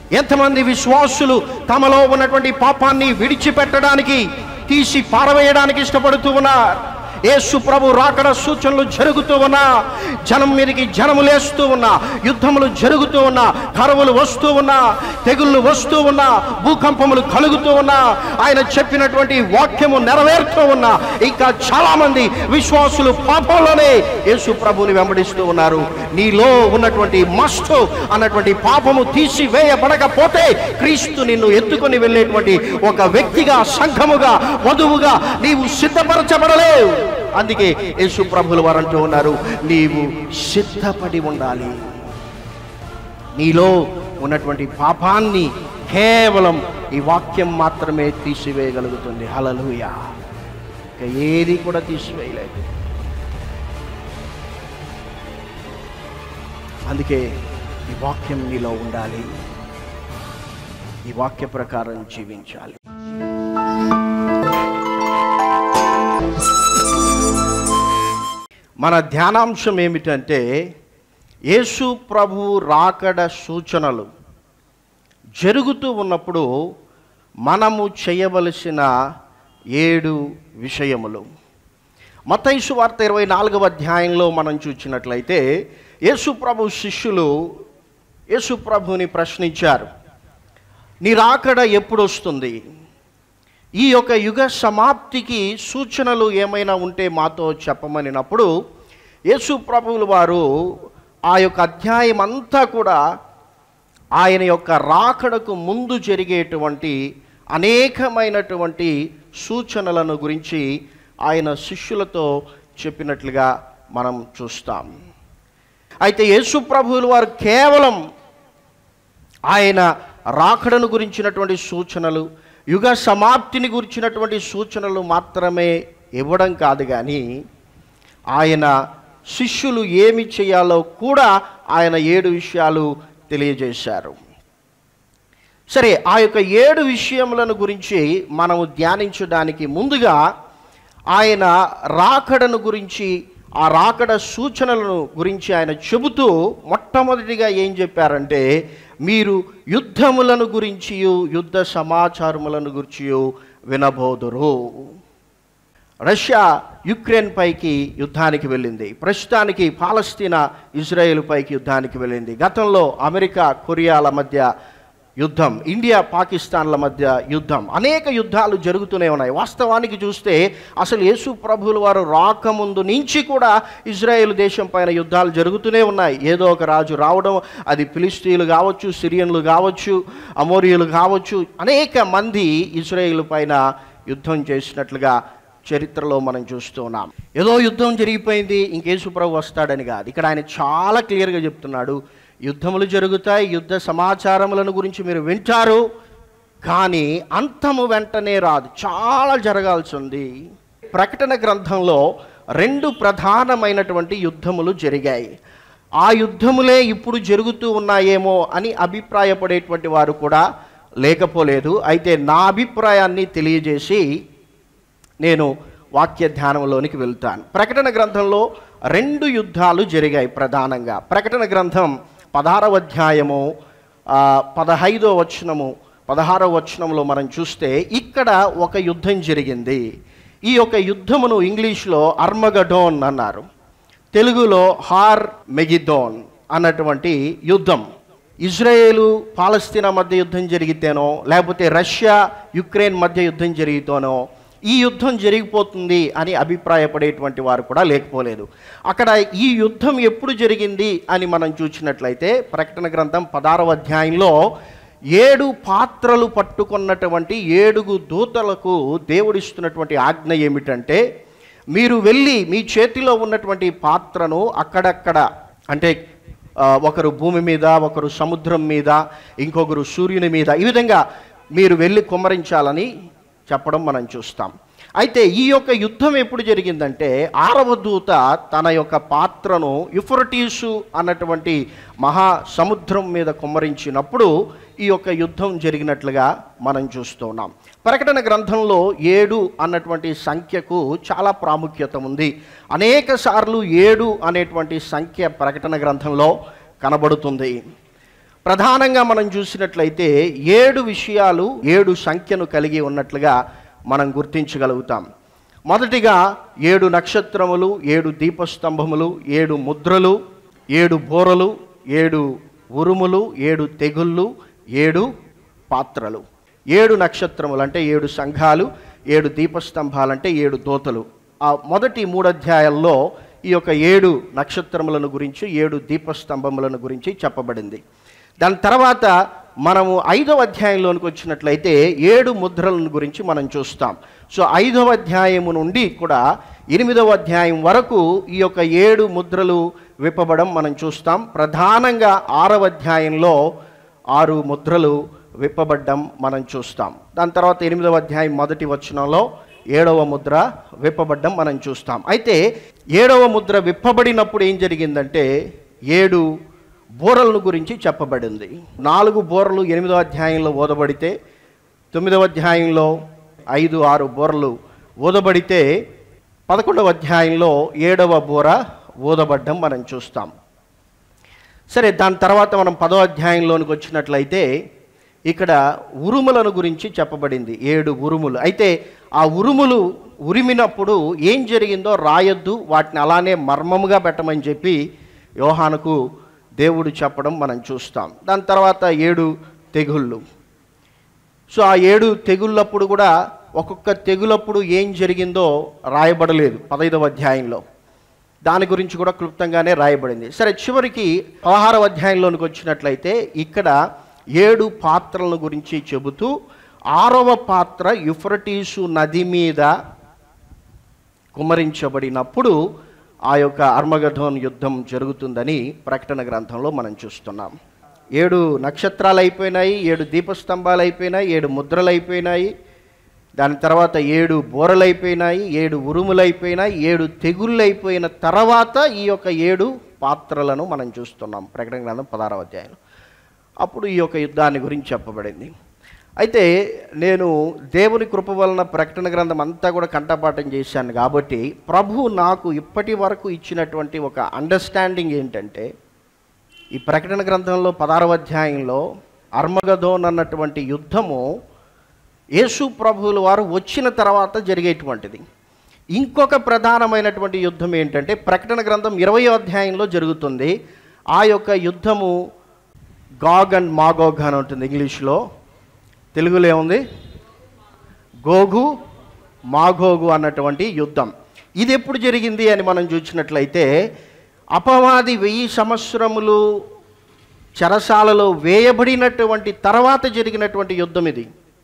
ఎంతమంది విశ్వాసులు తమలో ఉన్నటువంటి పాపాన్ని విడిచిపెట్టడానికి తీసి పారవేయడానికి ఇష్టపడుతూ ఉన్నారు యేసు ప్రభు రాకడ సూచనలు జరుగుతూ ఉన్నా జనం మీదకి జనము లేస్తూ ఉన్నా యుద్ధములు జరుగుతూ ఉన్నా కరువులు వస్తూ ఉన్నా తెగుళ్ళు వస్తూ ఉన్నా భూకంపములు కలుగుతూ ఉన్నా ఆయన చెప్పినటువంటి వాక్యము నెరవేరుతూ ఉన్నా ఇంకా చాలా మంది విశ్వాసులు పాపంలోనే యేసు ప్రభుని వెంబడిస్తూ ఉన్నారు నీలో ఉన్నటువంటి మస్తు అన్నటువంటి పాపము తీసివేయబడకపోతే క్రీస్తు నిన్ను ఎత్తుకొని వెళ్ళేటువంటి ఒక వ్యక్తిగా సంఘముగా వధువుగా నీవు సిద్ధపరచబడలేవు అందుకే యేసు ప్రభులు వారు అంటూ ఉన్నారు నీవు సిద్ధపడి ఉండాలి నీలో ఉన్నటువంటి పాపాన్ని కేవలం ఈ వాక్యం మాత్రమే తీసివేయగలుగుతుంది హలలుయ ఇక ఏది కూడా తీసివేయలేదు అందుకే ఈ వాక్యం నీలో ఉండాలి ఈ వాక్య ప్రకారం జీవించాలి మన ధ్యానాంశం ఏమిటంటే యేసు ప్రభు రాకడ సూచనలు జరుగుతూ ఉన్నప్పుడు మనము చేయవలసిన ఏడు విషయములు మతైసు వార్త ఇరవై నాలుగవ అధ్యాయంలో మనం చూసినట్లయితే యేసు ప్రభు శిష్యులు యేసు ప్రభుని ప్రశ్నించారు నీ రాకడ ఎప్పుడు వస్తుంది ఈ యొక్క యుగ సమాప్తికి సూచనలు ఏమైనా ఉంటే మాతో చెప్పమనినప్పుడు యేసు ప్రభువులు వారు ఆ యొక్క అధ్యాయం అంతా కూడా ఆయన యొక్క రాకడకు ముందు జరిగేటువంటి అనేకమైనటువంటి సూచనలను గురించి ఆయన శిష్యులతో చెప్పినట్లుగా మనం చూస్తాం అయితే యేసు ప్రభువులు వారు కేవలం ఆయన రాకడను గురించినటువంటి సూచనలు యుగ సమాప్తిని గురించినటువంటి సూచనలు మాత్రమే ఇవ్వడం కాదు కానీ ఆయన శిష్యులు ఏమి చేయాలో కూడా ఆయన ఏడు విషయాలు తెలియజేశారు సరే ఆ యొక్క ఏడు విషయములను గురించి మనము ధ్యానించడానికి ముందుగా ఆయన రాకడను గురించి ఆ రాకడ సూచనలను గురించి ఆయన చెబుతూ మొట్టమొదటిగా ఏం చెప్పారంటే మీరు యుద్ధములను గురించి యుద్ధ సమాచారములను గురించి వినబోదురు రష్యా యుక్రెయిన్ పైకి యుద్ధానికి వెళ్ళింది ప్రస్తుతానికి పాలస్తీనా ఇజ్రాయెల్ పైకి యుద్ధానికి వెళ్ళింది గతంలో అమెరికా కొరియాల మధ్య యుద్ధం ఇండియా పాకిస్తాన్ల మధ్య యుద్ధం అనేక యుద్ధాలు జరుగుతూనే ఉన్నాయి వాస్తవానికి చూస్తే అసలు యేసు ప్రభువుల వారు రాకముందు నుంచి కూడా ఇజ్రాయెల్ దేశం పైన యుద్ధాలు జరుగుతూనే ఉన్నాయి ఏదో ఒక రాజు రావడం అది ఫిలిస్తీన్లు కావచ్చు సిరియన్లు కావచ్చు అమోరియులు కావచ్చు అనేక మంది ఇజ్రాయెల్ పైన యుద్ధం చేసినట్లుగా చరిత్రలో మనం చూస్తూ ఉన్నాం ఏదో యుద్ధం జరిగిపోయింది ఇంకేసు ప్రభు వస్తాడని కాదు ఇక్కడ ఆయన చాలా క్లియర్గా చెప్తున్నాడు యుద్ధములు జరుగుతాయి యుద్ధ సమాచారములను గురించి మీరు వింటారు కానీ అంతము వెంటనే రాదు చాలా జరగాల్సి ఉంది ప్రకటన గ్రంథంలో రెండు ప్రధానమైనటువంటి యుద్ధములు జరిగాయి ఆ యుద్ధములే ఇప్పుడు జరుగుతూ ఉన్నాయేమో అని అభిప్రాయపడేటువంటి వారు కూడా లేకపోలేదు అయితే నా అభిప్రాయాన్ని తెలియజేసి నేను వాక్య ధ్యానంలోనికి వెళ్తాను ప్రకటన గ్రంథంలో రెండు యుద్ధాలు జరిగాయి ప్రధానంగా ప్రకటన గ్రంథం పదహారవ అధ్యాయము ఆ, పదహైదో వచనము పదహారవ వచనంలో మనం చూస్తే ఇక్కడ ఒక యుద్ధం జరిగింది ఈ యొక్క యుద్ధమును ఇంగ్లీష్లో అర్మగడోన్ అన్నారు తెలుగులో హార్ మెగిదోన్ అన్నటువంటి యుద్ధం ఇజ్రాయేలు పాలస్తీనా మధ్య యుద్ధం జరిగితేనో లేకపోతే రష్యా యుక్రెయిన్ మధ్య యుద్ధం జరిగితేనో ఈ యుద్ధం జరిగిపోతుంది అని అభిప్రాయపడేటువంటి వారు కూడా లేకపోలేదు అక్కడ ఈ యుద్ధం ఎప్పుడు జరిగింది అని మనం చూసినట్లయితే ప్రకటన గ్రంథం పదారవ అధ్యాయంలో ఏడు పాత్రలు పట్టుకున్నటువంటి ఏడుగు దూతలకు దేవుడిస్తున్నటువంటి ఆజ్ఞ ఏమిటంటే మీరు వెళ్ళి మీ చేతిలో ఉన్నటువంటి పాత్రను అక్కడక్కడ అంటే ఆ, ఒకరు భూమి మీద ఒకరు సముద్రం మీద ఇంకొకరు సూర్యుని మీద ఈ విధంగా మీరు వెళ్ళి కుమ్మరించాలని చెప్పడం మనం చూస్తాం అయితే ఈ యొక్క యుద్ధం ఎప్పుడు జరిగిందంటే ఆరవ దూత తన యొక్క పాత్రను యుఫ్రటీసు అన్నటువంటి మహా సముద్రం మీద కుమ్మరించినప్పుడు ఈ యొక్క యుద్ధం జరిగినట్లుగా మనం చూస్తున్నాం ప్రకటన గ్రంథంలో ఏడు అన్నటువంటి సంఖ్యకు చాలా ప్రాముఖ్యత ఉంది అనేక సార్లు ఏడు అనేటువంటి సంఖ్య ప్రకటన గ్రంథంలో కనబడుతుంది ప్రధానంగా మనం చూసినట్లయితే ఏడు విషయాలు ఏడు సంఖ్యను కలిగి ఉన్నట్లుగా మనం గుర్తించగలుగుతాం మొదటిగా ఏడు నక్షత్రములు ఏడు దీపస్తంభములు ఏడు ముద్రలు ఏడు బోరలు ఏడు ఉరుములు ఏడు తెగుళ్ళు ఏడు పాత్రలు ఏడు నక్షత్రములు అంటే ఏడు సంఘాలు ఏడు దీపస్తంభాలు అంటే ఏడు దోతలు ఆ మొదటి మూడు అధ్యాయాల్లో ఈ యొక్క ఏడు నక్షత్రములను గురించి ఏడు దీపస్తంభములను గురించి చెప్పబడింది దాని తర్వాత మనము ఐదవ అధ్యాయంలోనికి వచ్చినట్లయితే ఏడు ముద్రలను గురించి మనం చూస్తాం సో ఐదవ అధ్యాయము నుండి కూడా ఎనిమిదవ అధ్యాయం వరకు ఈ యొక్క ఏడు ముద్రలు విప్పబడం మనం చూస్తాం ప్రధానంగా ఆరవ అధ్యాయంలో ఆరు ముద్రలు విప్పబడ్డం మనం చూస్తాం దాని తర్వాత ఎనిమిదవ అధ్యాయం మొదటి వచనంలో ఏడవ ముద్ర విప్పబడ్డం మనం చూస్తాం అయితే ఏడవ ముద్ర విప్పబడినప్పుడు ఏం జరిగిందంటే ఏడు బోరలను గురించి చెప్పబడింది నాలుగు బోరలు ఎనిమిదవ అధ్యాయంలో ఓదబడితే తొమ్మిదవ అధ్యాయంలో ఐదు ఆరు బోరలు ఊదబడితే పదకొండవ అధ్యాయంలో ఏడవ బోర ఊదబడ్డం మనం చూస్తాం సరే దాని తర్వాత మనం పదో అధ్యాయంలోనికి వచ్చినట్లయితే ఇక్కడ ఉరుములను గురించి చెప్పబడింది ఏడు ఉరుములు అయితే ఆ ఉరుములు ఉరిమినప్పుడు ఏం జరిగిందో రాయొద్దు వాటిని అలానే మర్మముగా పెట్టమని చెప్పి యోహానుకు దేవుడు చెప్పడం మనం చూస్తాం దాని తర్వాత ఏడు తెగుళ్ళు సో ఆ ఏడు తెగుళ్ళప్పుడు కూడా ఒక్కొక్క తెగులప్పుడు ఏం జరిగిందో రాయబడలేదు పదైదవ అధ్యాయంలో దాని గురించి కూడా క్లుప్తంగానే రాయబడింది సరే చివరికి పదహారవ అధ్యాయంలోనికి వచ్చినట్లయితే ఇక్కడ ఏడు పాత్రలను గురించి చెబుతూ ఆరవ పాత్ర యుఫ్రటీసు నది మీద కుమరించబడినప్పుడు ఆ యొక్క అర్మగధోన్ యుద్ధం జరుగుతుందని ప్రకటన గ్రంథంలో మనం చూస్తున్నాం ఏడు నక్షత్రాలు అయిపోయినాయి ఏడు దీపస్తంభాలు అయిపోయినాయి ఏడు ముద్రలు అయిపోయినాయి దాని తర్వాత ఏడు బోరలు అయిపోయినాయి ఏడు ఉరుములు అయిపోయినాయి ఏడు తెగుళ్ళు అయిపోయిన తర్వాత ఈ యొక్క ఏడు పాత్రలను మనం చూస్తున్నాం ప్రకటన గ్రంథం పదహారవ అధ్యాయం అప్పుడు ఈ యొక్క యుద్ధాన్ని గురించి చెప్పబడింది అయితే నేను దేవుని కృప వలన ప్రకటన గ్రంథం అంతా కూడా కంఠపాఠం చేశాను కాబట్టి ప్రభు నాకు ఇప్పటి వరకు ఇచ్చినటువంటి ఒక అండర్స్టాండింగ్ ఏంటంటే ఈ ప్రకటన గ్రంథంలో పదారవ అధ్యాయంలో అర్మగదోన్ అన్నటువంటి యుద్ధము యేసు ప్రభువుల వారు వచ్చిన తర్వాత జరిగేటువంటిది ఇంకొక ప్రధానమైనటువంటి యుద్ధం ఏంటంటే ప్రకటన గ్రంథం ఇరవయో అధ్యాయంలో జరుగుతుంది ఆ యొక్క యుద్ధము గాగ్ అండ్ మాగోగ్ అని ఉంటుంది ఇంగ్లీష్లో తెలుగులో ఏముంది గోగు మాగోగు అన్నటువంటి యుద్ధం ఇది ఎప్పుడు జరిగింది అని మనం చూసినట్లయితే అపవాది వెయ్యి సంవత్సరములు చెరసాలలో వేయబడినటువంటి తర్వాత జరిగినటువంటి యుద్ధం ఇది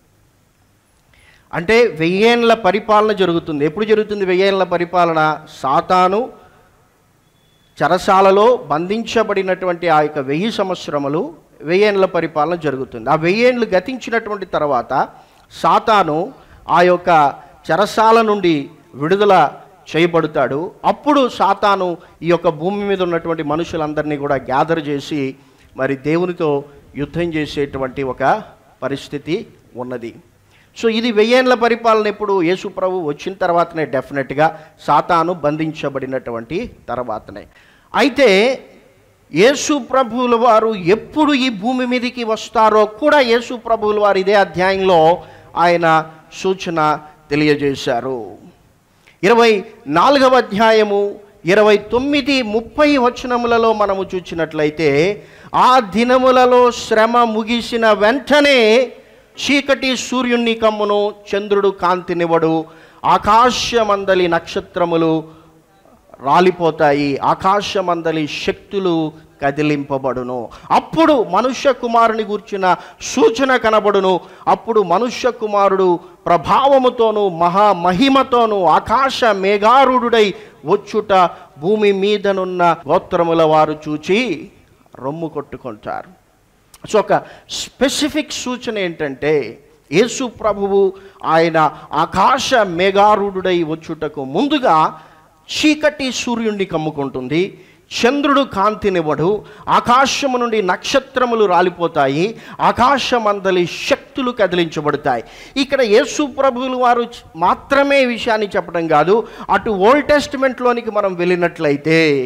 అంటే వెయ్యేండ్ల పరిపాలన జరుగుతుంది ఎప్పుడు జరుగుతుంది వెయ్యేండ్ల పరిపాలన సాతాను చెరసాలలో బంధించబడినటువంటి ఆ యొక్క వెయ్యి సంవత్సరములు వెయ్యేండ్ల పరిపాలన జరుగుతుంది ఆ వెయ్యేండ్లు గతించినటువంటి తర్వాత సాతాను ఆ యొక్క చెరసాల నుండి విడుదల చేయబడతాడు అప్పుడు సాతాను ఈ యొక్క భూమి మీద ఉన్నటువంటి మనుషులందరినీ కూడా గ్యాదర్ చేసి మరి దేవునితో యుద్ధం చేసేటువంటి ఒక పరిస్థితి ఉన్నది సో ఇది వెయ్యేండ్ల పరిపాలన ఎప్పుడు యేసు ప్రభు వచ్చిన తర్వాతనే డెఫినెట్గా సాతాను బంధించబడినటువంటి తర్వాతనే అయితే యేసు ప్రభువుల వారు ఎప్పుడు ఈ భూమి మీదకి వస్తారో కూడా యేసు ప్రభువుల వారు ఇదే అధ్యాయంలో ఆయన సూచన తెలియజేశారు ఇరవై నాలుగవ అధ్యాయము ఇరవై తొమ్మిది ముప్పై వచనములలో మనము చూచినట్లయితే ఆ దినములలో శ్రమ ముగిసిన వెంటనే చీకటి సూర్యుని కమ్మును చంద్రుడు కాంతినివ్వడు ఆకాశమందలి నక్షత్రములు రాలిపోతాయి ఆకాశమందలి శక్తులు కదిలింపబడును అప్పుడు మనుష్య కుమారుని గూర్చిన సూచన కనబడును అప్పుడు మనుష్య కుమారుడు ప్రభావముతోను మహామహిమతోను ఆకాశ మేఘారుడై వచ్చుట భూమి మీదనున్న గోత్రముల వారు చూచి రొమ్ము కొట్టుకుంటారు సో ఒక స్పెసిఫిక్ సూచన ఏంటంటే యేసు ప్రభువు ఆయన ఆకాశ మేఘారుడై వచ్చుటకు ముందుగా చీకటి సూర్యుడిని కమ్ముకుంటుంది చంద్రుడు కాంతినివ్వడు ఆకాశము నుండి నక్షత్రములు రాలిపోతాయి ఆకాశమందలి శక్తులు కదిలించబడతాయి ఇక్కడ యేసు ప్రభువులు వారు మాత్రమే ఈ విషయాన్ని చెప్పడం కాదు అటు ఓల్డ్ టెస్టిమెంట్లోనికి మనం వెళ్ళినట్లయితే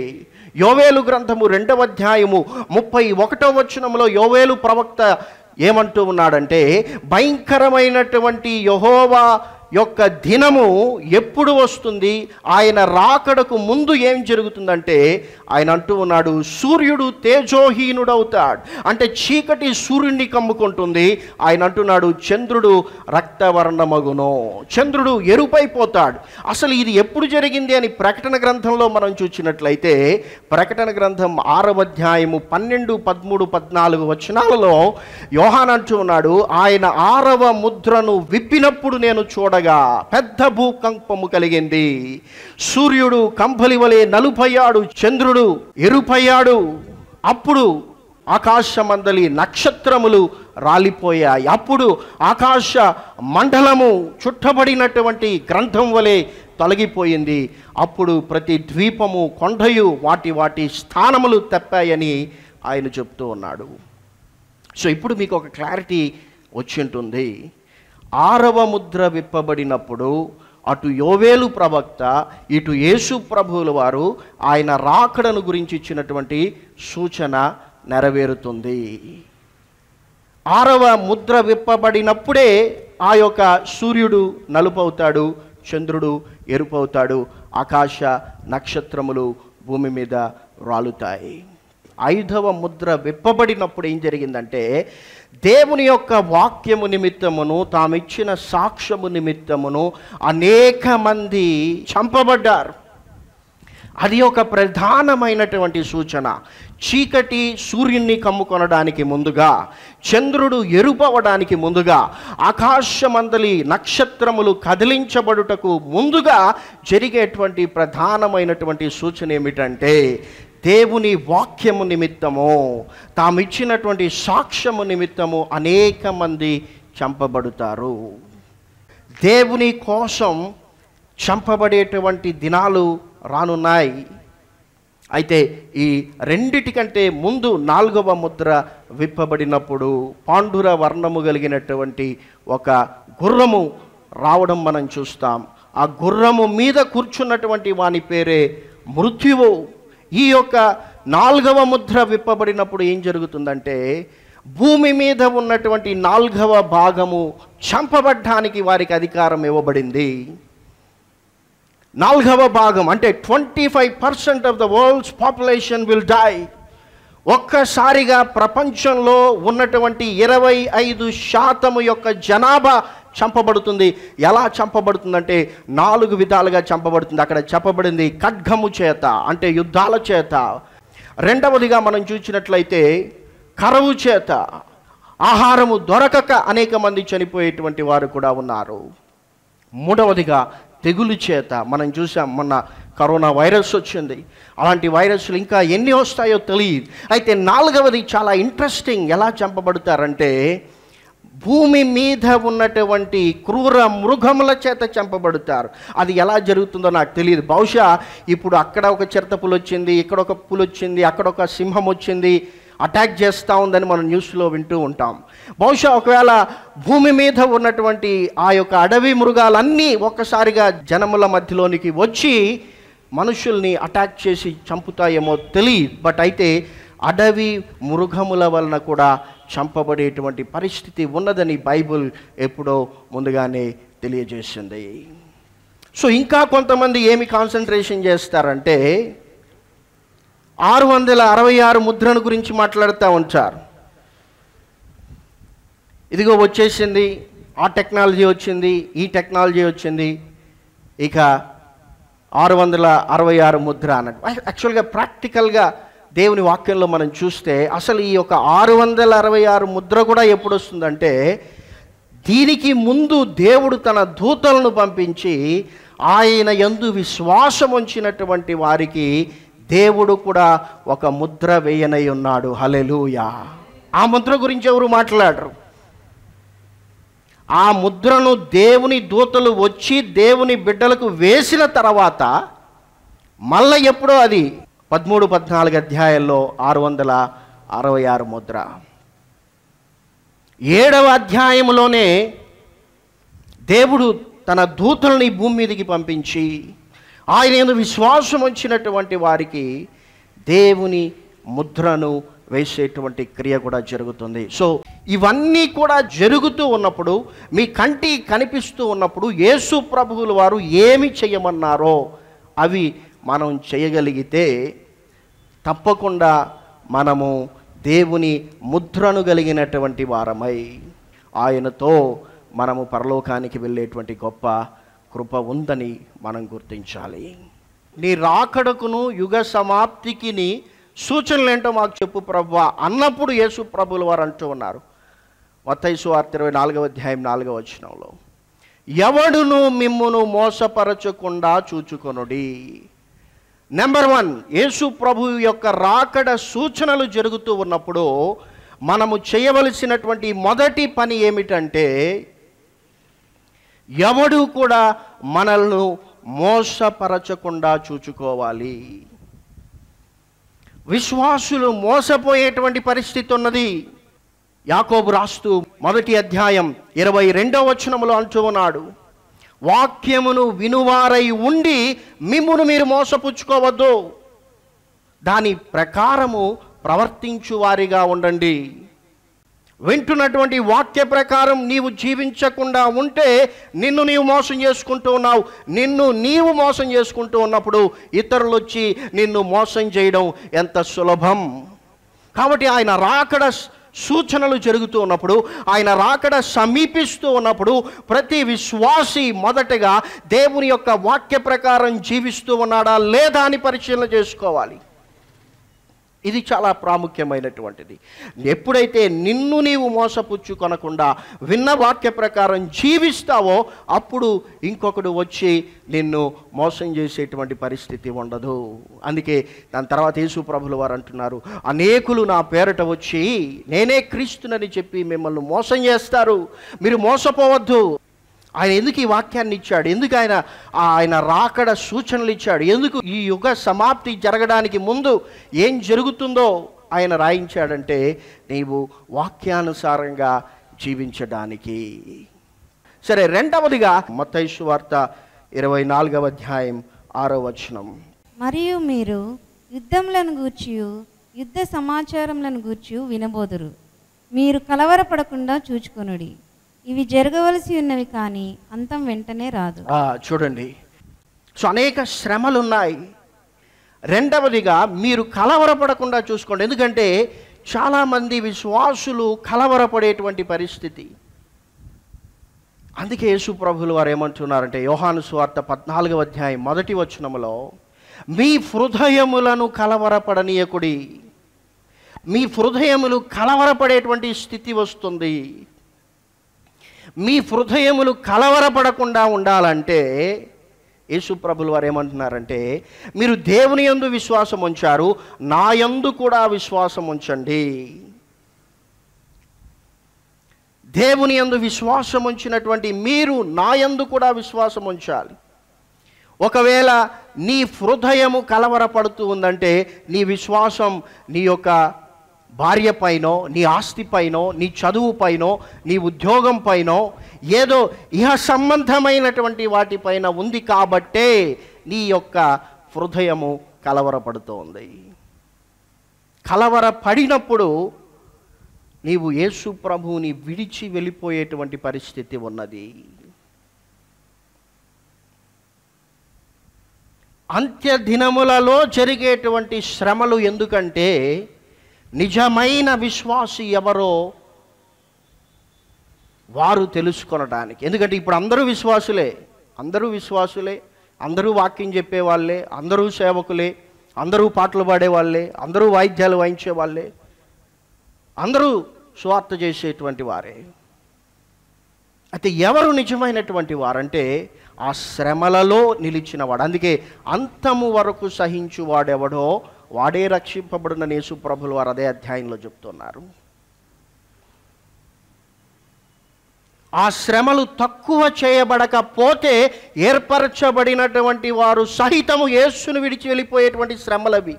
యోవేలు గ్రంథము రెండవ అధ్యాయము ముప్పై ఒకటో వచనంలో యోవేలు ప్రవక్త ఏమంటూ ఉన్నాడంటే భయంకరమైనటువంటి యహోవా యొక్క దినము ఎప్పుడు వస్తుంది ఆయన రాకడకు ముందు ఏం జరుగుతుందంటే ఆయన అంటూ ఉన్నాడు సూర్యుడు తేజోహీనుడవుతాడు అంటే చీకటి సూర్యుడిని కమ్ముకుంటుంది ఆయన అంటున్నాడు చంద్రుడు రక్తవర్ణమగును చంద్రుడు ఎరుపైపోతాడు అసలు ఇది ఎప్పుడు జరిగింది అని ప్రకటన గ్రంథంలో మనం చూసినట్లయితే ప్రకటన గ్రంథం ఆరవ అధ్యాయము పన్నెండు పదమూడు పద్నాలుగు వచనాలలో యోహాన్ అంటూ ఉన్నాడు ఆయన ఆరవ ముద్రను విప్పినప్పుడు నేను చూడగా పెద్ద భూకంపము కలిగింది సూర్యుడు కంపలి వలె నలుపయ్యాడు చంద్రుడు ఎరుపయ్యాడు అప్పుడు ఆకాశమందలి నక్షత్రములు రాలిపోయాయి అప్పుడు ఆకాశ మండలము చుట్టబడినటువంటి గ్రంథం వలె తొలగిపోయింది అప్పుడు ప్రతి ద్వీపము కొండయు వాటి వాటి స్థానములు తప్పాయని ఆయన చెప్తూ ఉన్నాడు సో ఇప్పుడు మీకు ఒక క్లారిటీ వచ్చి ఉంటుంది ఆరవ ముద్ర విప్పబడినప్పుడు అటు యోవేలు ప్రవక్త ఇటు యేసు ప్రభువుల వారు ఆయన రాకడను గురించి ఇచ్చినటువంటి సూచన నెరవేరుతుంది ఆరవ ముద్ర విప్పబడినప్పుడే ఆ యొక్క సూర్యుడు నలుపవుతాడు చంద్రుడు ఎరుపవుతాడు ఆకాశ నక్షత్రములు భూమి మీద రాలుతాయి ఐదవ ముద్ర విప్పబడినప్పుడు ఏం జరిగిందంటే దేవుని యొక్క వాక్యము నిమిత్తమును తామిచ్చిన సాక్ష్యము నిమిత్తమును అనేక మంది చంపబడ్డారు అది ఒక ప్రధానమైనటువంటి సూచన చీకటి సూర్యున్ని కమ్ముకొనడానికి ముందుగా చంద్రుడు ఎరుపవడానికి ముందుగా ఆకాశమందలి నక్షత్రములు కదిలించబడుటకు ముందుగా జరిగేటువంటి ప్రధానమైనటువంటి సూచన ఏమిటంటే దేవుని వాక్యము నిమిత్తము తామిచ్చినటువంటి సాక్ష్యము నిమిత్తము అనేక మంది చంపబడుతారు దేవుని కోసం చంపబడేటువంటి దినాలు రానున్నాయి అయితే ఈ రెండిటికంటే ముందు నాలుగవ ముద్ర విప్పబడినప్పుడు పాండుర వర్ణము కలిగినటువంటి ఒక గుర్రము రావడం మనం చూస్తాం ఆ గుర్రము మీద కూర్చున్నటువంటి వాని పేరే మృత్యువు ఈ యొక్క నాలుగవ ముద్ర విప్పబడినప్పుడు ఏం జరుగుతుందంటే భూమి మీద ఉన్నటువంటి నాలుగవ భాగము చంపబడ్డానికి వారికి అధికారం ఇవ్వబడింది నాలుగవ భాగం అంటే twenty five percent of the world's population will die ఒక్కసారిగా ప్రపంచంలో ఉన్నటువంటి ఇరవై ఐదు శాతము యొక్క జనాభా చంపబడుతుంది ఎలా చంపబడుతుందంటే నాలుగు విధాలుగా చంపబడుతుంది అక్కడ చెప్పబడింది ఖడ్గము చేత అంటే యుద్ధాల చేత రెండవదిగా మనం చూసినట్లయితే కరువు చేత ఆహారము దొరకక అనేక మంది చనిపోయేటువంటి వారు కూడా ఉన్నారు మూడవదిగా తెగులు చేత మనం చూసాం మొన్న కరోనా వైరస్ వచ్చింది అలాంటి వైరస్లు ఇంకా ఎన్ని వస్తాయో తెలియదు అయితే నాలుగవది చాలా ఇంట్రెస్టింగ్ ఎలా చంపబడతారంటే భూమి మీద ఉన్నటువంటి క్రూర మృగముల చేత చంపబడతారు అది ఎలా జరుగుతుందో నాకు తెలియదు బహుశా ఇప్పుడు అక్కడ ఒక చిరత పులి వచ్చింది ఇక్కడ ఒక పులి వచ్చింది అక్కడ ఒక సింహం వచ్చింది అటాక్ చేస్తూ ఉందని మనం న్యూస్లో వింటూ ఉంటాం బహుశా ఒకవేళ భూమి మీద ఉన్నటువంటి ఆ యొక్క అడవి మృగాలన్నీ ఒక్కసారిగా జనముల మధ్యలోనికి వచ్చి మనుషుల్ని అటాక్ చేసి చంపుతాయేమో తెలియదు బట్ అయితే అడవి మృగముల వలన కూడా చంపబడేటువంటి పరిస్థితి ఉన్నదని బైబుల్ ఎప్పుడో ముందుగానే తెలియజేసింది సో ఇంకా కొంతమంది ఏమి కాన్సన్ట్రేషన్ చేస్తారంటే ఆరు వందల అరవై ఆరు ముద్రను గురించి మాట్లాడుతూ ఉంటారు ఇదిగో వచ్చేసింది ఆ టెక్నాలజీ వచ్చింది ఈ టెక్నాలజీ వచ్చింది ఇక ఆరు వందల అరవై ఆరు ముద్ర అన్నట్టు యాక్చువల్గా ప్రాక్టికల్గా దేవుని వాక్యంలో మనం చూస్తే అసలు ఈ యొక్క ఆరు వందల అరవై ఆరు ముద్ర కూడా ఎప్పుడు వస్తుందంటే దీనికి ముందు దేవుడు తన దూతలను పంపించి ఆయన యందు విశ్వాసం ఉంచినటువంటి వారికి దేవుడు కూడా ఒక ముద్ర వేయనై ఉన్నాడు హలెలూయా ఆ ముద్ర గురించి ఎవరు మాట్లాడరు ఆ ముద్రను దేవుని దూతలు వచ్చి దేవుని బిడ్డలకు వేసిన తర్వాత మళ్ళీ ఎప్పుడో అది పదమూడు పద్నాలుగు అధ్యాయాల్లో ఆరు వందల అరవై ఆరు ముద్ర ఏడవ అధ్యాయంలోనే దేవుడు తన దూతల్ని భూమి మీదకి పంపించి ఆయన యందు విశ్వాసం వచ్చినటువంటి వారికి దేవుని ముద్రను వేసేటువంటి క్రియ కూడా జరుగుతుంది సో ఇవన్నీ కూడా జరుగుతూ ఉన్నప్పుడు మీ కంటి కనిపిస్తూ ఉన్నప్పుడు యేసు ప్రభువుల వారు ఏమి చేయమన్నారో అవి మనం చేయగలిగితే తప్పకుండా మనము దేవుని ముద్రను కలిగినటువంటి వారమై ఆయనతో మనము పరలోకానికి వెళ్ళేటువంటి గొప్ప కృప ఉందని మనం గుర్తించాలి నీ రాకడకును యుగ సమాప్తికిని సూచనలు ఏంటో మాకు చెప్పు ప్రభు అన్నప్పుడు యేసు ప్రభులు వారు అంటూ ఉన్నారు మత్తైసు వార్త ఇరవై నాలుగవ అధ్యాయం నాలుగవ వచనంలో ఎవడును మిమ్మును మోసపరచకుండా చూచుకొనుడి నెంబర్ వన్ యేసు ప్రభు యొక్క రాకడ సూచనలు జరుగుతూ ఉన్నప్పుడు మనము చేయవలసినటువంటి మొదటి పని ఏమిటంటే ఎవడు కూడా మనల్ని మోసపరచకుండా చూచుకోవాలి విశ్వాసులు మోసపోయేటువంటి పరిస్థితి ఉన్నది యాకోబు రాస్తూ మొదటి అధ్యాయం ఇరవై రెండవ వచనములో అంటూ ఉన్నాడు వాక్యమును వినువారై ఉండి మిమ్మును మీరు మోసపుచ్చుకోవద్దు దాని ప్రకారము ప్రవర్తించువారిగా ఉండండి వింటున్నటువంటి వాక్య ప్రకారం నీవు జీవించకుండా ఉంటే నిన్ను నీవు మోసం చేసుకుంటూ ఉన్నావు నిన్ను నీవు మోసం చేసుకుంటూ ఉన్నప్పుడు ఇతరులు వచ్చి నిన్ను మోసం చేయడం ఎంత సులభం కాబట్టి ఆయన రాకడ సూచనలు జరుగుతూ ఉన్నప్పుడు ఆయన రాకడ సమీపిస్తూ ఉన్నప్పుడు ప్రతి విశ్వాసి మొదటగా దేవుని యొక్క వాక్య ప్రకారం జీవిస్తూ ఉన్నాడా లేదా అని పరిశీలన చేసుకోవాలి ఇది చాలా ప్రాముఖ్యమైనటువంటిది ఎప్పుడైతే నిన్ను నీవు మోసపుచ్చుకొనకుండా విన్న వాక్య ప్రకారం జీవిస్తావో అప్పుడు ఇంకొకడు వచ్చి నిన్ను మోసం చేసేటువంటి పరిస్థితి ఉండదు అందుకే దాని తర్వాత యేసు ప్రభులు వారు అంటున్నారు అనేకులు నా పేరట వచ్చి నేనే క్రీస్తునని చెప్పి మిమ్మల్ని మోసం చేస్తారు మీరు మోసపోవద్దు ఆయన ఎందుకు ఈ వాక్యాన్ని ఇచ్చాడు ఎందుకు ఆయన ఆ ఆయన రాకడ సూచనలు ఇచ్చాడు ఎందుకు ఈ యుగ సమాప్తి జరగడానికి ముందు ఏం జరుగుతుందో ఆయన రాయించాడంటే నీవు వాక్యానుసారంగా జీవించడానికి సరే రెండవదిగా మత్తైసు వార్త ఇరవై నాలుగవ అధ్యాయం ఆరో వచనం మరియు మీరు యుద్ధములను గూర్చియు యుద్ధ సమాచారములను గూర్చి వినబోదురు మీరు కలవరపడకుండా చూచుకొనుడి ఇవి జరగవలసి ఉన్నవి కానీ అంతం వెంటనే రాదు ఆ, చూడండి సో అనేక శ్రమలు ఉన్నాయి రెండవదిగా మీరు కలవరపడకుండా చూసుకోండి ఎందుకంటే చాలామంది విశ్వాసులు కలవరపడేటువంటి పరిస్థితి అందుకే యేసు ప్రభులు వారు ఏమంటున్నారంటే యోహాను సువార్త పద్నాలుగవ అధ్యాయం మొదటి వచనములో మీ హృదయములను కలవరపడనీయకుడి మీ హృదయములు కలవరపడేటువంటి స్థితి వస్తుంది మీ హృదయములు కలవరపడకుండా ఉండాలంటే యేసుప్రభులు వారు ఏమంటున్నారంటే మీరు దేవుని యందు విశ్వాసం ఉంచారు నా యందు కూడా విశ్వాసం ఉంచండి దేవుని యందు విశ్వాసం ఉంచినటువంటి మీరు నా యందు కూడా విశ్వాసం ఉంచాలి ఒకవేళ నీ హృదయము కలవరపడుతూ ఉందంటే నీ విశ్వాసం నీ యొక్క భార్య పైనో నీ ఆస్తి పైనో నీ చదువు పైనో నీ ఉద్యోగం పైనో ఏదో ఇహ సంబంధమైనటువంటి వాటిపైన ఉంది కాబట్టే నీ యొక్క హృదయము కలవరపడుతోంది కలవరపడినప్పుడు నీవు యేసు ప్రభువుని విడిచి వెళ్ళిపోయేటువంటి పరిస్థితి ఉన్నది అంత్య దినములలో జరిగేటువంటి శ్రమలు ఎందుకంటే నిజమైన విశ్వాసి ఎవరో వారు తెలుసుకొనడానికి ఎందుకంటే ఇప్పుడు అందరూ విశ్వాసులే అందరూ విశ్వాసులే అందరూ వాక్యం చెప్పేవాళ్ళే అందరూ సేవకులే అందరూ పాటలు పాడేవాళ్ళే అందరూ వాయిద్యాలు వాయించే వాళ్ళే అందరూ స్వార్థ చేసేటువంటి వారే అయితే ఎవరు నిజమైనటువంటి వారంటే ఆ శ్రమలలో నిలిచినవాడు అందుకే అంతము వరకు సహించువాడెవడో వాడే రక్షింపబడిన యేసు ప్రభులు వారు అదే అధ్యాయంలో చెప్తున్నారు ఆ శ్రమలు తక్కువ చేయబడకపోతే ఏర్పరచబడినటువంటి వారు సహితము యేసును విడిచి వెళ్ళిపోయేటువంటి శ్రమలవి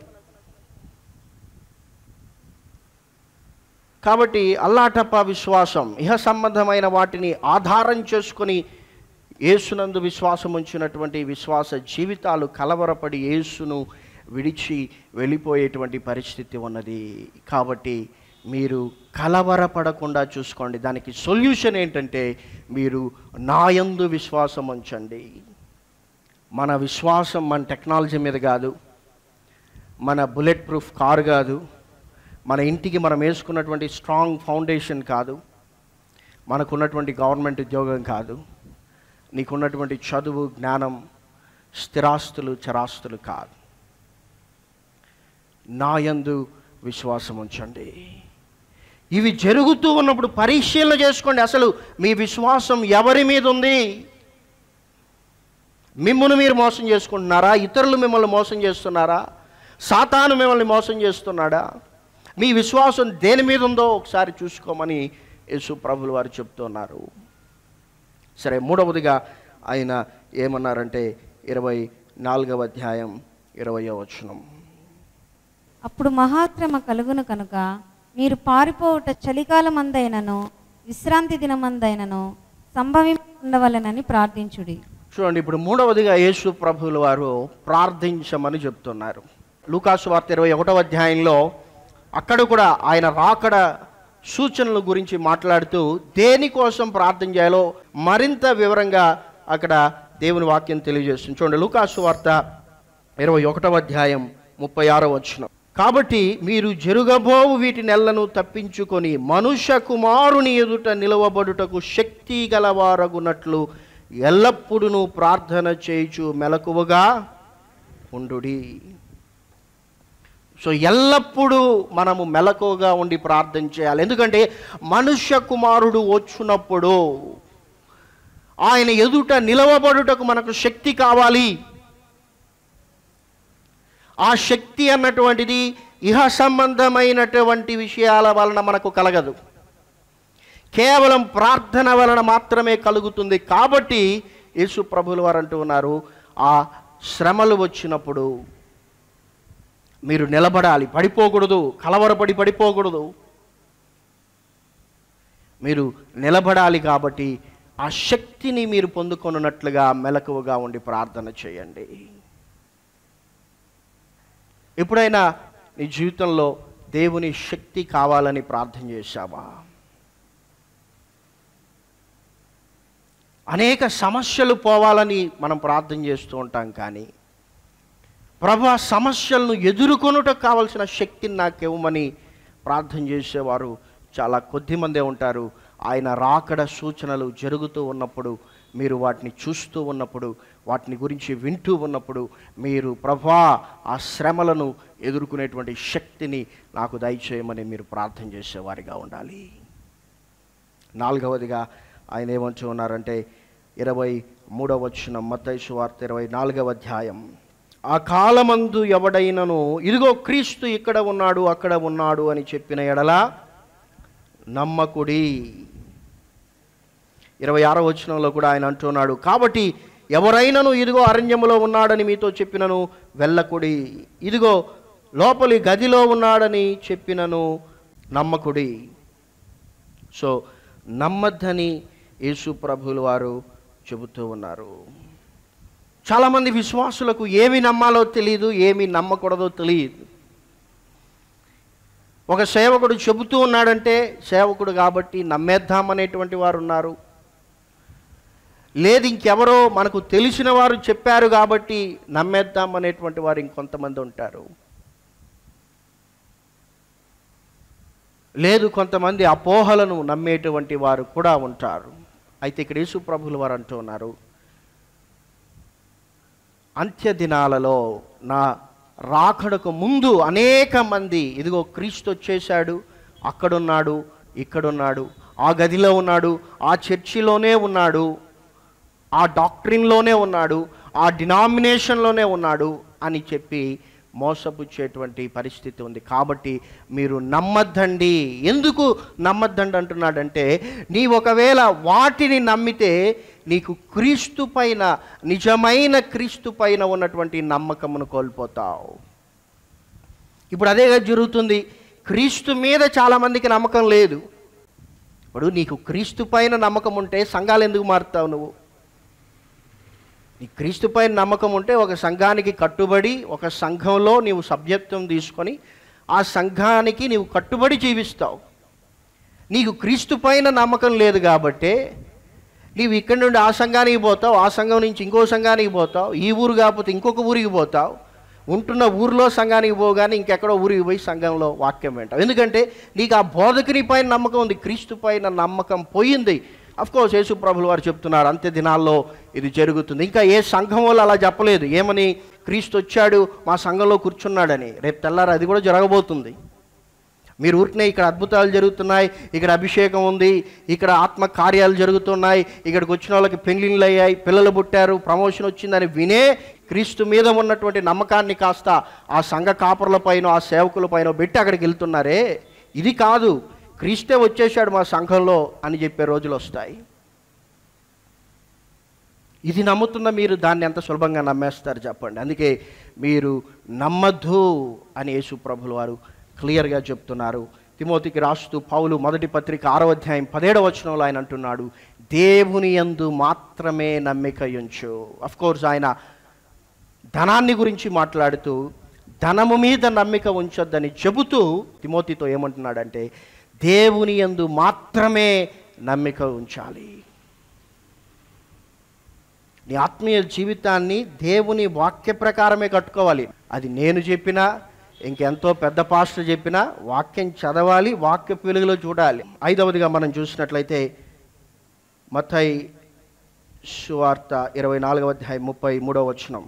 కాబట్టి అల్లాటప్ప విశ్వాసం ఇహ సంబంధమైన వాటిని ఆధారం చేసుకొని యేసునందు విశ్వాసం ఉంచినటువంటి విశ్వాస జీవితాలు కలవరపడి యేసును విడిచి వెళ్ళిపోయేటువంటి పరిస్థితి ఉన్నది కాబట్టి మీరు కలవరపడకుండా చూసుకోండి దానికి సొల్యూషన్ ఏంటంటే మీరు నాయందు విశ్వాసం ఉంచండి మన విశ్వాసం మన టెక్నాలజీ మీద కాదు మన బుల్లెట్ ప్రూఫ్ కారు కాదు మన ఇంటికి మనం వేసుకున్నటువంటి స్ట్రాంగ్ ఫౌండేషన్ కాదు మనకున్నటువంటి గవర్నమెంట్ ఉద్యోగం కాదు నీకున్నటువంటి చదువు జ్ఞానం స్థిరాస్తులు చరాస్తులు కాదు నాయందు విశ్వాసం ఉంచండి ఇవి జరుగుతూ ఉన్నప్పుడు పరిశీలన చేసుకోండి అసలు మీ విశ్వాసం ఎవరి మీద ఉంది మిమ్మల్ని మీరు మోసం చేసుకుంటున్నారా ఇతరులు మిమ్మల్ని మోసం చేస్తున్నారా సాతాను మిమ్మల్ని మోసం చేస్తున్నాడా మీ విశ్వాసం దేని మీద ఉందో ఒకసారి చూసుకోమని యేసు ప్రభులు వారు చెప్తున్నారు సరే మూడవదిగా ఆయన ఏమన్నారంటే ఇరవై నాలుగవ అధ్యాయం ఇరవయో వచనం అప్పుడు మహాశ్రమ కలుగును కనుక మీరు పారిపోవుట చలికాలమందైనను విశ్రాంతి దినమందైనను సంభవి ఉండవలెనని ప్రార్థించుడి చూడండి ఇప్పుడు మూడవదిగా యేసు ప్రభువుల వారు ప్రార్థించమని చెప్తున్నారు లూకాసు వార్త ఇరవై ఒకటవ అధ్యాయంలో అక్కడ కూడా ఆయన రాకడ సూచనల గురించి మాట్లాడుతూ దేనికోసం ప్రార్థన చేయాలో మరింత వివరంగా అక్కడ దేవుని వాక్యం తెలియజేస్తుంది చూడండి లూకాసు వార్త ఇరవై ఒకటవ అధ్యాయం ముప్పై ఆరో వచ్చిన కాబట్టి మీరు జరుగబోవు వీటి నెలను తప్పించుకొని మనుష్య కుమారుని ఎదుట నిలవబడుటకు శక్తి గలవారగునట్లు ఎల్లప్పుడూ ప్రార్థన చేయుచు మెలకువగా ఉండుడి సో ఎల్లప్పుడూ మనము మెలకువగా ఉండి ప్రార్థన చేయాలి ఎందుకంటే మనుష్య కుమారుడు వచ్చినప్పుడు ఆయన ఎదుట నిలవబడుటకు మనకు శక్తి కావాలి ఆ శక్తి అన్నటువంటిది ఇహ సంబంధమైనటువంటి విషయాల వలన మనకు కలగదు కేవలం ప్రార్థన వలన మాత్రమే కలుగుతుంది కాబట్టి యేసు ప్రభులు వారు అంటూ ఉన్నారు ఆ శ్రమలు వచ్చినప్పుడు మీరు నిలబడాలి పడిపోకూడదు కలవరపడి పడిపోకూడదు మీరు నిలబడాలి కాబట్టి ఆ శక్తిని మీరు పొందుకొనున్నట్లుగా మెలకువగా ఉండి ప్రార్థన చేయండి ఎప్పుడైనా నీ జీవితంలో దేవుని శక్తి కావాలని ప్రార్థన చేశావా అనేక సమస్యలు పోవాలని మనం ప్రార్థన చేస్తూ ఉంటాం కానీ ప్రభు ఆ సమస్యలను ఎదుర్కొనుటకు కావలసిన శక్తిని నాకు ఇవ్వమని ప్రార్థన చేసేవారు చాలా కొద్ది మందే ఉంటారు ఆయన రాకడ సూచనలు జరుగుతూ ఉన్నప్పుడు మీరు వాటిని చూస్తూ ఉన్నప్పుడు వాటిని గురించి వింటూ ఉన్నప్పుడు మీరు ప్రభా ఆ శ్రమలను ఎదుర్కొనేటువంటి శక్తిని నాకు దయచేయమని మీరు ప్రార్థన చేసేవారిగా ఉండాలి నాలుగవదిగా ఆయన ఏమంటూ ఉన్నారంటే ఇరవై మూడవ వచ్చిన మత్తైసు వార్త ఇరవై నాలుగవ అధ్యాయం ఆ కాలమందు ఎవడైనను ఇదిగో క్రీస్తు ఇక్కడ ఉన్నాడు అక్కడ ఉన్నాడు అని చెప్పిన ఎడల నమ్మకుడి ఇరవై ఆరో వచనంలో కూడా ఆయన అంటున్నాడు కాబట్టి ఎవరైనను ఇదిగో అరణ్యములో ఉన్నాడని మీతో చెప్పినను వెళ్ళకుడి ఇదిగో లోపలి గదిలో ఉన్నాడని చెప్పినను నమ్మకుడి సో నమ్మద్దని యేసు ప్రభులు వారు చెబుతూ ఉన్నారు చాలామంది విశ్వాసులకు ఏమి నమ్మాలో తెలియదు ఏమి నమ్మకూడదో తెలియదు ఒక సేవకుడు చెబుతూ ఉన్నాడంటే సేవకుడు కాబట్టి నమ్మేద్దామనేటువంటి వారు ఉన్నారు లేదు ఇంకెవరో మనకు తెలిసిన వారు చెప్పారు కాబట్టి నమ్మేద్దాం అనేటువంటి వారు ఇంకొంతమంది ఉంటారు లేదు కొంతమంది అపోహలను నమ్మేటువంటి వారు కూడా ఉంటారు అయితే ఇక్కడ యేసు ప్రభులు వారు అంటూ ఉన్నారు అంత్య దినాలలో నా రాకడకు ముందు అనేక మంది ఇదిగో క్రీస్తు వచ్చేసాడు అక్కడున్నాడు ఇక్కడున్నాడు ఆ గదిలో ఉన్నాడు ఆ చర్చిలోనే ఉన్నాడు ఆ డాక్ట్రిన్లోనే ఉన్నాడు ఆ డినామినేషన్లోనే ఉన్నాడు అని చెప్పి మోసపుచ్చేటువంటి పరిస్థితి ఉంది కాబట్టి మీరు నమ్మద్దండి ఎందుకు నమ్మద్దండి అంటున్నాడంటే నీ ఒకవేళ వాటిని నమ్మితే నీకు క్రీస్తు పైన నిజమైన క్రీస్తు పైన ఉన్నటువంటి నమ్మకమును కోల్పోతావు ఇప్పుడు అదే జరుగుతుంది క్రీస్తు మీద చాలామందికి నమ్మకం లేదు ఇప్పుడు నీకు క్రీస్తు పైన నమ్మకం ఉంటే సంఘాలు ఎందుకు మారుతావు నువ్వు నీ క్రీస్తుపై నమ్మకం ఉంటే ఒక సంఘానికి కట్టుబడి ఒక సంఘంలో నీవు సభ్యత్వం తీసుకొని ఆ సంఘానికి నీవు కట్టుబడి జీవిస్తావు నీకు క్రీస్తు పైన నమ్మకం లేదు కాబట్టే నీవు ఇక్కడి నుండి ఆ సంఘానికి పోతావు ఆ సంఘం నుంచి ఇంకో సంఘానికి పోతావు ఈ ఊరు కాకపోతే ఇంకొక ఊరికి పోతావు ఉంటున్న ఊరిలో సంఘానికి పోగానే ఇంకెక్కడో ఊరికి పోయి సంఘంలో వాక్యం వింటావు ఎందుకంటే నీకు ఆ బోధకుని పైన నమ్మకం ఉంది క్రీస్తు పైన నమ్మకం పోయింది కోర్స్ యేసు ప్రభులు వారు చెప్తున్నారు అంత్య దినాల్లో ఇది జరుగుతుంది ఇంకా ఏ సంఘం వాళ్ళు అలా చెప్పలేదు ఏమని క్రీస్తు వచ్చాడు మా సంఘంలో కూర్చున్నాడని రేపు తెల్లారు అది కూడా జరగబోతుంది మీరు ఊరికనే ఇక్కడ అద్భుతాలు జరుగుతున్నాయి ఇక్కడ అభిషేకం ఉంది ఇక్కడ ఆత్మ కార్యాలు జరుగుతున్నాయి ఇక్కడికి వచ్చిన వాళ్ళకి పెళ్లిళ్ళు అయ్యాయి పిల్లలు పుట్టారు ప్రమోషన్ వచ్చిందని వినే క్రీస్తు మీద ఉన్నటువంటి నమ్మకాన్ని కాస్త ఆ సంఘ కాపరుల పైన ఆ సేవకుల పైన పెట్టి అక్కడికి వెళ్తున్నారే ఇది కాదు క్రీస్తే వచ్చేసాడు మా సంఘంలో అని చెప్పే రోజులు వస్తాయి ఇది నమ్ముతున్న మీరు దాన్ని ఎంత సులభంగా నమ్మేస్తారు చెప్పండి అందుకే మీరు నమ్మద్దు అని యేసు ప్రభులు వారు క్లియర్గా చెప్తున్నారు తిమోతికి రాస్తూ పౌలు మొదటి పత్రిక ఆరో అధ్యాయం పదిహేడవ వచనంలో ఆయన అంటున్నాడు దేవుని యందు మాత్రమే నమ్మిక ఉంచు కోర్స్ ఆయన ధనాన్ని గురించి మాట్లాడుతూ ధనము మీద నమ్మిక ఉంచొద్దని చెబుతూ తిమోతితో ఏమంటున్నాడంటే దేవుని యందు మాత్రమే నమ్మిక ఉంచాలి నీ ఆత్మీయ జీవితాన్ని దేవుని వాక్య ప్రకారమే కట్టుకోవాలి అది నేను చెప్పినా ఇంకెంతో పెద్ద పాస్టర్ చెప్పినా వాక్యం చదవాలి వాక్య వెలుగులో చూడాలి ఐదవదిగా మనం చూసినట్లయితే మత్తయి సువార్త ఇరవై నాలుగవ అధ్యాయం ముప్పై మూడవ వచనం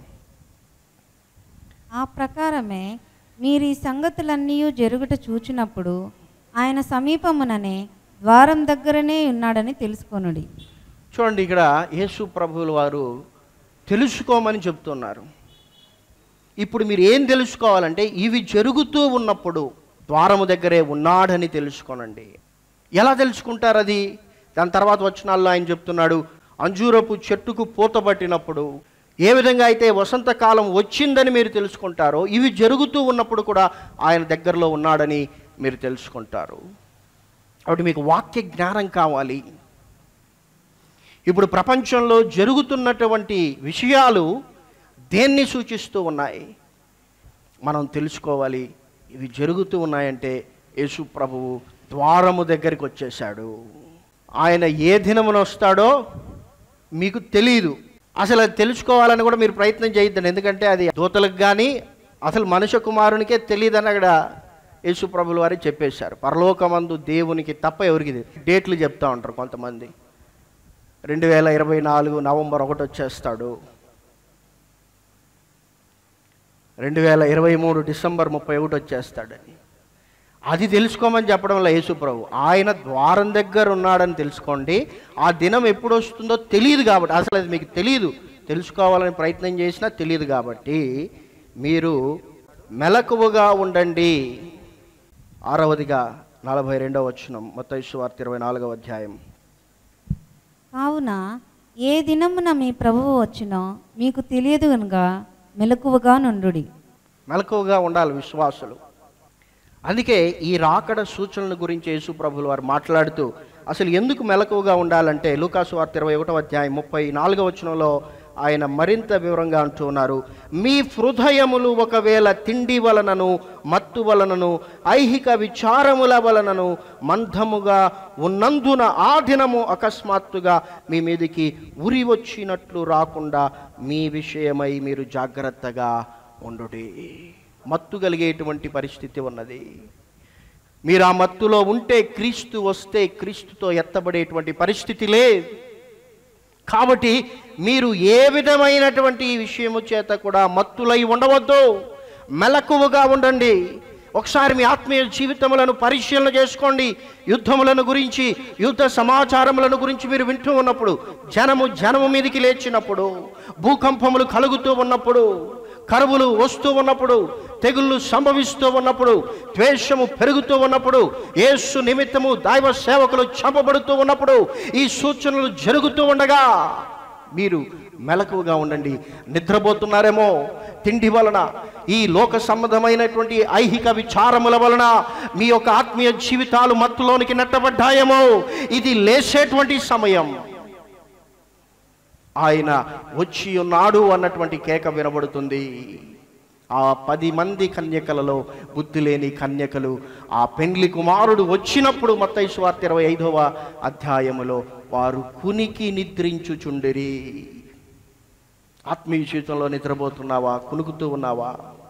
ఆ ప్రకారమే మీరు ఈ సంగతులన్నీ జరుగుట చూచినప్పుడు ఆయన సమీపముననే ద్వారం దగ్గరనే ఉన్నాడని తెలుసుకొనుడి చూడండి ఇక్కడ యేసు ప్రభువుల వారు తెలుసుకోమని చెప్తున్నారు ఇప్పుడు మీరు ఏం తెలుసుకోవాలంటే ఇవి జరుగుతూ ఉన్నప్పుడు ద్వారము దగ్గరే ఉన్నాడని తెలుసుకోనండి ఎలా తెలుసుకుంటారు అది దాని తర్వాత వచనాల్లో ఆయన చెప్తున్నాడు అంజూరపు చెట్టుకు పూత పట్టినప్పుడు ఏ విధంగా అయితే వసంతకాలం వచ్చిందని మీరు తెలుసుకుంటారో ఇవి జరుగుతూ ఉన్నప్పుడు కూడా ఆయన దగ్గరలో ఉన్నాడని మీరు తెలుసుకుంటారు కాబట్టి మీకు వాక్య జ్ఞానం కావాలి ఇప్పుడు ప్రపంచంలో జరుగుతున్నటువంటి విషయాలు దేన్ని సూచిస్తూ ఉన్నాయి మనం తెలుసుకోవాలి ఇవి జరుగుతూ ఉన్నాయంటే యేసు ప్రభువు ద్వారము దగ్గరికి వచ్చేసాడు ఆయన ఏ దినమున వస్తాడో మీకు తెలియదు అసలు అది తెలుసుకోవాలని కూడా మీరు ప్రయత్నం చేయొద్దండి ఎందుకంటే అది దూతలకు కానీ అసలు మనుష్య కుమారునికే తెలియదని అక్కడ యేసు ప్రభులు వారు చెప్పేశారు పరలోకమందు దేవునికి తప్ప ఎవరికి తెలియదు. డేట్లు చెప్తా ఉంటారు కొంతమంది రెండు వేల ఇరవై నాలుగు నవంబర్ ఒకటి వచ్చేస్తాడు రెండు వేల ఇరవై మూడు డిసెంబర్ ముప్పై ఒకటి వచ్చేస్తాడని అది తెలుసుకోమని చెప్పడం వల్ల యేసు ప్రభు ఆయన ద్వారం దగ్గర ఉన్నాడని తెలుసుకోండి ఆ దినం ఎప్పుడు వస్తుందో తెలియదు కాబట్టి అసలు అది మీకు తెలియదు తెలుసుకోవాలని ప్రయత్నం చేసినా తెలియదు కాబట్టి మీరు మెలకువగా ఉండండి ఆరవదిగా నలభై రెండవ వచనం మొత్తం వార్త ఇరవై నాలుగవ అధ్యాయం కావున ఏ దినమున మీ ప్రభువు వచ్చినో మీకు తెలియదు కనుక మెలకువగా నుండుడి మెలకువగా ఉండాలి విశ్వాసులు అందుకే ఈ రాకడ సూచనల గురించి యేసు ప్రభులు వారు మాట్లాడుతూ అసలు ఎందుకు మెలకువగా ఉండాలంటే లూకాసు వార్త ఇరవై ఒకటో అధ్యాయం ముప్పై నాలుగవ వచనంలో ఆయన మరింత వివరంగా అంటూ ఉన్నారు మీ హృదయములు ఒకవేళ తిండి వలనను మత్తు వలనను ఐహిక విచారముల వలనను మందముగా ఉన్నందున ఆ దినము అకస్మాత్తుగా మీ మీదికి ఉరి వచ్చినట్లు రాకుండా మీ విషయమై మీరు జాగ్రత్తగా ఉండుడి మత్తు కలిగేటువంటి పరిస్థితి ఉన్నది మీరు ఆ మత్తులో ఉంటే క్రీస్తు వస్తే క్రీస్తుతో ఎత్తబడేటువంటి పరిస్థితి లేదు కాబట్టి మీరు ఏ విధమైనటువంటి విషయము చేత కూడా మత్తులై ఉండవద్దు మెలకువగా ఉండండి ఒకసారి మీ ఆత్మీయ జీవితములను పరిశీలన చేసుకోండి యుద్ధములను గురించి యుద్ధ సమాచారములను గురించి మీరు వింటూ ఉన్నప్పుడు జనము జనము మీదికి లేచినప్పుడు భూకంపములు కలుగుతూ ఉన్నప్పుడు కరువులు వస్తూ ఉన్నప్పుడు తెగుళ్ళు సంభవిస్తూ ఉన్నప్పుడు ద్వేషము పెరుగుతూ ఉన్నప్పుడు యేసు నిమిత్తము దైవ సేవకులు చంపబడుతూ ఉన్నప్పుడు ఈ సూచనలు జరుగుతూ ఉండగా మీరు మెలకువగా ఉండండి నిద్రపోతున్నారేమో తిండి వలన ఈ లోక సంబంధమైనటువంటి ఐహిక విచారముల వలన మీ యొక్క ఆత్మీయ జీవితాలు మత్తులోనికి నెట్టబడ్డాయేమో ఇది లేచేటువంటి సమయం ఆయన వచ్చి ఉన్నాడు అన్నటువంటి కేక వినబడుతుంది ఆ పది మంది కన్యకలలో బుద్ధి లేని కన్యకలు ఆ పెండ్లి కుమారుడు వచ్చినప్పుడు మత్తయి సువార్త ఇరవై ఐదవ అధ్యాయములో వారు కునికి నిద్రించుచుండిరి ఆత్మీయ జీవితంలో నిద్రపోతున్నావా కునుకుతూ ఉన్నావా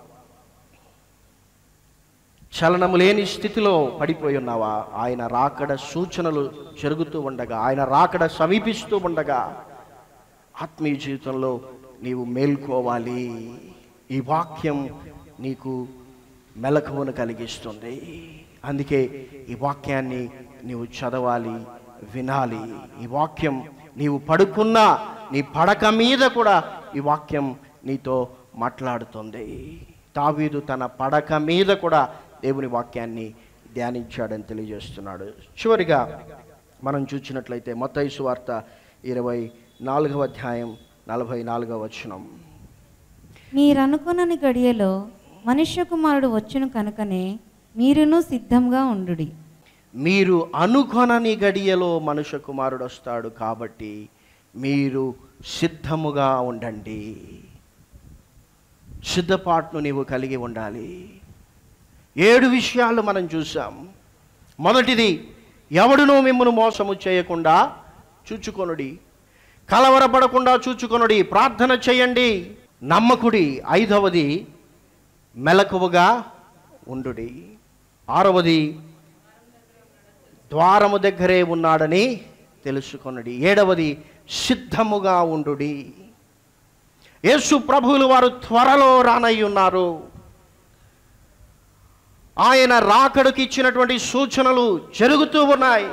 చలనము లేని స్థితిలో పడిపోయి ఉన్నావా ఆయన రాకడ సూచనలు జరుగుతూ ఉండగా ఆయన రాకడ సమీపిస్తూ ఉండగా ఆత్మీయ జీవితంలో నీవు మేల్కోవాలి ఈ వాక్యం నీకు మెలకువను కలిగిస్తుంది అందుకే ఈ వాక్యాన్ని నీవు చదవాలి వినాలి ఈ వాక్యం నీవు పడుకున్నా నీ పడక మీద కూడా ఈ వాక్యం నీతో మాట్లాడుతుంది తావీదు తన పడక మీద కూడా దేవుని వాక్యాన్ని ధ్యానించాడని తెలియజేస్తున్నాడు చివరిగా మనం చూసినట్లయితే మత్తయి వార్త ఇరవై నాలుగవ అధ్యాయం నలభై నాలుగవ వచనం మీరనుకునని గడియలో మనుష్య కుమారుడు వచ్చును కనుకనే మీరును సిద్ధంగా ఉండుడి మీరు అనుకొనని గడియలో మనుష్య కుమారుడు వస్తాడు కాబట్టి మీరు సిద్ధముగా ఉండండి సిద్ధపాటును నీవు కలిగి ఉండాలి ఏడు విషయాలు మనం చూసాం మొదటిది ఎవడునూ మిమ్మను మోసము చేయకుండా చూచుకొనుడి కలవరపడకుండా చూచుకొనుడి ప్రార్థన చేయండి నమ్మకుడి ఐదవది మెలకువగా ఉండుడి ఆరవది ద్వారము దగ్గరే ఉన్నాడని తెలుసుకొనడి ఏడవది సిద్ధముగా ఉండుడి యేసు ప్రభువులు వారు త్వరలో రానై ఉన్నారు ఆయన రాకడికి ఇచ్చినటువంటి సూచనలు జరుగుతూ ఉన్నాయి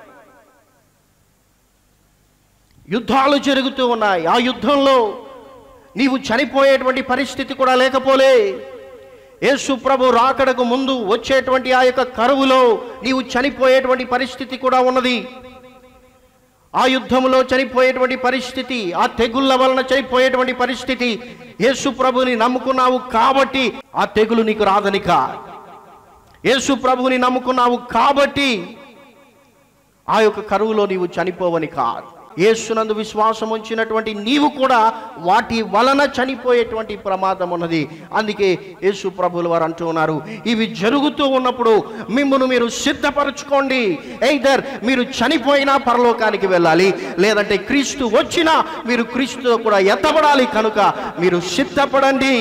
యుద్ధాలు జరుగుతూ ఉన్నాయి ఆ యుద్ధంలో నీవు చనిపోయేటువంటి పరిస్థితి కూడా లేకపోలే యేసు ప్రభు రాకడకు ముందు వచ్చేటువంటి ఆ యొక్క కరువులో నీవు చనిపోయేటువంటి పరిస్థితి కూడా ఉన్నది ఆ యుద్ధంలో చనిపోయేటువంటి పరిస్థితి ఆ తెగుళ్ళ వలన చనిపోయేటువంటి పరిస్థితి యేసు ప్రభుని నమ్ముకున్నావు కాబట్టి ఆ తెగులు నీకు రాదనిక యేసు ప్రభుని నమ్ముకున్నావు కాబట్టి ఆ యొక్క కరువులో నీవు చనిపోవని కాదు యేసునందు విశ్వాసం ఉంచినటువంటి నీవు కూడా వాటి వలన చనిపోయేటువంటి ప్రమాదం ఉన్నది అందుకే యేసు ప్రభులు వారు అంటూ ఉన్నారు ఇవి జరుగుతూ ఉన్నప్పుడు మిమ్మల్ని మీరు సిద్ధపరచుకోండి ఎయిదర్ మీరు చనిపోయినా పరలోకానికి వెళ్ళాలి లేదంటే క్రీస్తు వచ్చినా మీరు క్రీస్తుతో కూడా ఎత్తబడాలి కనుక మీరు సిద్ధపడండి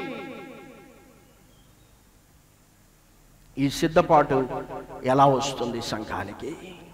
ఈ సిద్ధపాటు ఎలా వస్తుంది సంఘానికి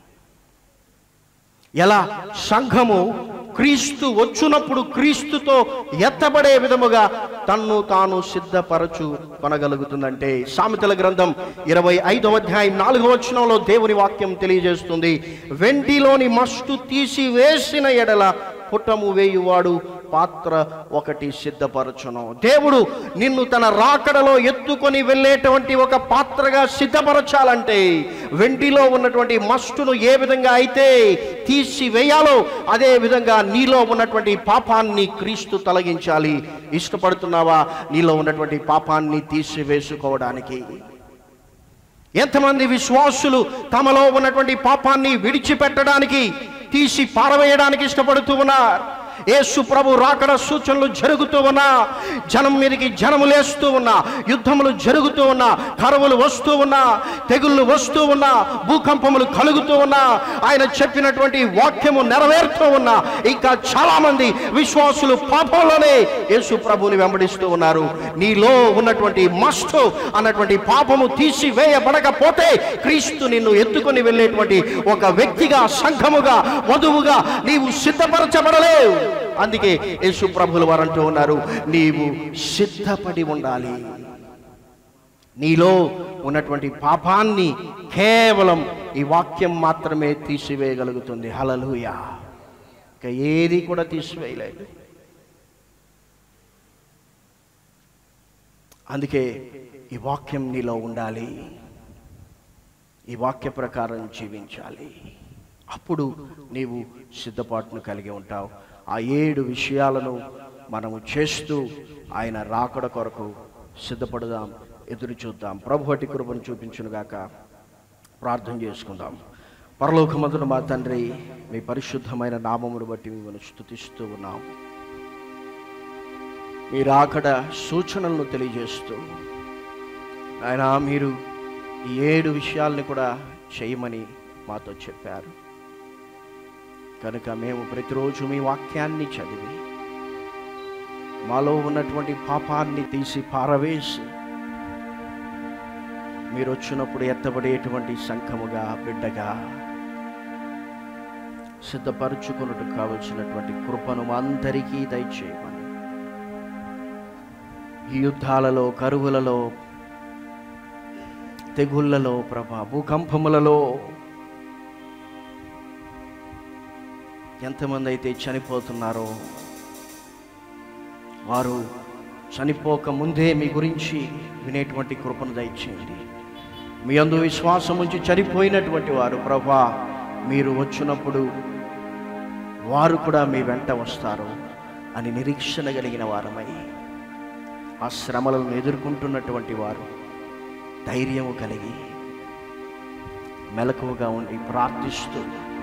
ఎలా సంఘము క్రీస్తు వచ్చునప్పుడు క్రీస్తుతో ఎత్తబడే విధముగా తన్ను తాను సిద్ధపరచు కొనగలుగుతుందంటే సామెతల గ్రంథం ఇరవై ఐదవ అధ్యాయం నాలుగవ వచనంలో దేవుని వాక్యం తెలియజేస్తుంది వెండిలోని మస్టు తీసి వేసిన ఎడల పుట్టము వేయువాడు పాత్ర ఒకటి సిద్ధపరచును దేవుడు నిన్ను తన రాకడలో ఎత్తుకొని వెళ్ళేటువంటి ఒక పాత్రగా సిద్ధపరచాలంటే వెండిలో ఉన్నటువంటి మస్టును ఏ విధంగా అయితే తీసి వేయాలో అదే విధంగా నీలో ఉన్నటువంటి పాపాన్ని క్రీస్తు తొలగించాలి ఇష్టపడుతున్నావా నీలో ఉన్నటువంటి పాపాన్ని తీసివేసుకోవడానికి ఎంతమంది విశ్వాసులు తమలో ఉన్నటువంటి పాపాన్ని విడిచిపెట్టడానికి తీసి పారవేయడానికి ఇష్టపడుతూ ఉన్నారు యేసు ప్రభు రాకడ సూచనలు జరుగుతూ ఉన్నా జనం మీదకి జనము లేస్తూ ఉన్నా యుద్ధములు జరుగుతూ ఉన్నా కరువులు వస్తూ ఉన్నా తెగుళ్ళు వస్తూ ఉన్నా భూకంపములు కలుగుతూ ఉన్నా ఆయన చెప్పినటువంటి వాక్యము నెరవేరుతూ ఉన్నా ఇంకా చాలా మంది విశ్వాసులు పాపంలోనే యేసు ప్రభుని వెంబడిస్తూ ఉన్నారు నీలో ఉన్నటువంటి మస్టు అన్నటువంటి పాపము తీసివేయబడకపోతే క్రీస్తు నిన్ను ఎత్తుకొని వెళ్ళేటువంటి ఒక వ్యక్తిగా సంఘముగా వధువుగా నీవు సిద్ధపరచబడలేవు అందుకే యేసు ప్రభులు వారు అంటూ ఉన్నారు నీవు సిద్ధపడి ఉండాలి నీలో ఉన్నటువంటి పాపాన్ని కేవలం ఈ వాక్యం మాత్రమే తీసివేయగలుగుతుంది హలలుయ ఇక ఏది కూడా తీసివేయలేదు అందుకే ఈ వాక్యం నీలో ఉండాలి ఈ వాక్య ప్రకారం జీవించాలి అప్పుడు నీవు సిద్ధపాటును కలిగి ఉంటావు ఆ ఏడు విషయాలను మనము చేస్తూ ఆయన రాకడ కొరకు సిద్ధపడదాం ఎదురు చూద్దాం ప్రభు అటి కృపను చూపించునుగాక ప్రార్థన చేసుకుందాం పరలోకమందున మా తండ్రి మీ పరిశుద్ధమైన నామమును బట్టి మిమ్మల్ని స్తుతిస్తూ ఉన్నాం మీరు అక్కడ సూచనలను తెలియజేస్తూ ఆయన మీరు ఈ ఏడు విషయాల్ని కూడా చేయమని మాతో చెప్పారు కనుక మేము ప్రతిరోజు మీ వాక్యాన్ని చదివి మాలో ఉన్నటువంటి పాపాన్ని తీసి పారవేసి మీరు వచ్చినప్పుడు ఎత్తబడేటువంటి సంఘముగా బిడ్డగా సిద్ధపరచుకున్నట్టు కావలసినటువంటి కృపను మా అందరికీ దయచేయమని ఈ యుద్ధాలలో కరువులలో తెగుళ్లలో ప్రభా భూకంపములలో ఎంతమంది అయితే చనిపోతున్నారో వారు చనిపోక ముందే మీ గురించి వినేటువంటి కృపను దయచేయండి మీ అందు విశ్వాసం ఉంచి చనిపోయినటువంటి వారు ప్రభా మీరు వచ్చినప్పుడు వారు కూడా మీ వెంట వస్తారు అని నిరీక్షణ కలిగిన వారమై ఆ శ్రమలను ఎదుర్కొంటున్నటువంటి వారు ధైర్యము కలిగి మెలకువగా ఉండి ప్రార్థిస్తూ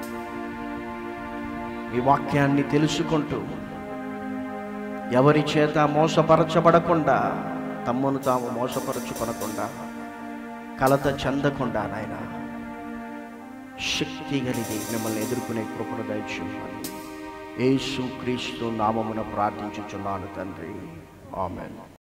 ఈ వాక్యాన్ని తెలుసుకుంటూ ఎవరి చేత మోసపరచబడకుండా తమ్మును తాము మోసపరచుకొనకుండా కలత చెందకుండా నాయన శక్తి కలిగి మిమ్మల్ని ఎదుర్కొనే కృపను దయచేయమని యేసు క్రీస్తు నామమున ప్రార్థించుచున్నాను తండ్రి ఆమెన్